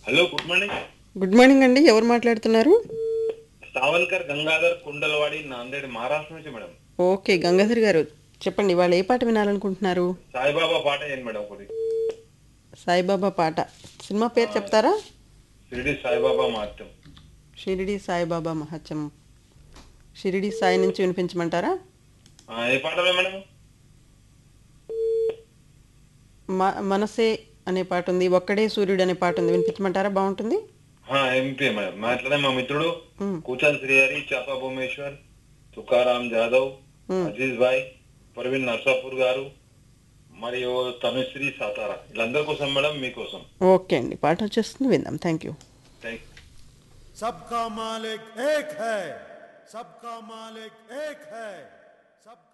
Hello good morning good morning అండి ఎవరు మాట్లాడుతున్నారు సావల్కర్ గంగాధర్ కుండలవాడి నాందేడ్ మహారాష్ట్ర నుంచి మేడం ఓకే గంగాధర్ గారు చెప్పండి వాళ్ళు ఏ పాట వినాలనుకుంటున్నారు సాయిబాబా పాట ఏంటి మేడం ఒకటి సాయిబాబా పాట సినిమా పేరు చెప్తారా షిరిడి సాయిబాబా మార్చం షిరిడి సాయిబాబా మహత్యం షిరిడి సాయి నుంచి వినిపించమంటారా ఏ పాటలో మేడం మ మనసే అనే పాట ఉంది ఒక్కడే సూర్యుడు అనే పాట ఉంది వినిపించమంటారా బాగుంటుంది ఎంపీ మేడం మాట్లాడే మా మిత్రుడు మ్. కూచల్ శ్రీహరి చాపా భువనేశ్వర్ తుకారాం జాదవ్ మ్. అజీజ్ భాయ్ ప్రవీణ్ నర్సాపూర్ గారు మరియు తనుశ్రీ సాతారా వీళ్ళందరి కోసం మేడం మీకోసం ఓకే అండి పాట వచ్చేస్తుంది విందాం థ్యాంక్ యూ థ్యాంక్ सबका मालिक एक है सबका मालिक एक है सबका